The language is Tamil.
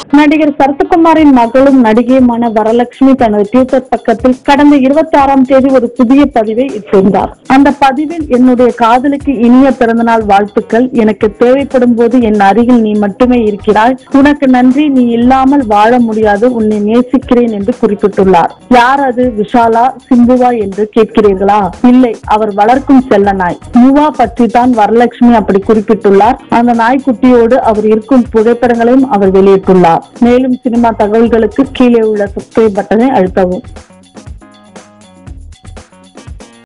நடிகர் சரத்குமாரின் மகளும் நடிகையுமான வரலட்சுமி தனது ட்விட்டர் பக்கத்தில் கடந்த இருபத்தி ஆறாம் தேதி ஒரு புதிய பதிவை இட்டிருந்தார் அந்த பதிவில் என்னுடைய காதலுக்கு இனிய பிறந்தநாள் வாழ்த்துக்கள் எனக்கு தேவைப்படும் போது என் அருகில் நீ மட்டுமே இருக்கிறாய் உனக்கு நன்றி நீ இல்லாமல் வாழ முடியாது உன்னை நேசிக்கிறேன் என்று குறிப்பிட்டுள்ளார் யார் அது விஷாலா சிம்புவா என்று கேட்கிறீர்களா இல்லை அவர் வளர்க்கும் செல்ல நாய் யுவா பற்றி தான் வரலட்சுமி அப்படி குறிப்பிட்டுள்ளார் அந்த நாய்க்குட்டியோடு அவர் இருக்கும் புகைப்படங்களையும் அவர் வெளியிட்டுள்ளார் மேலும் சினிமா தகவல்களுக்கு கீழே உள்ள சப்ஸ்கிரைப் பட்டனை அழுத்தவும்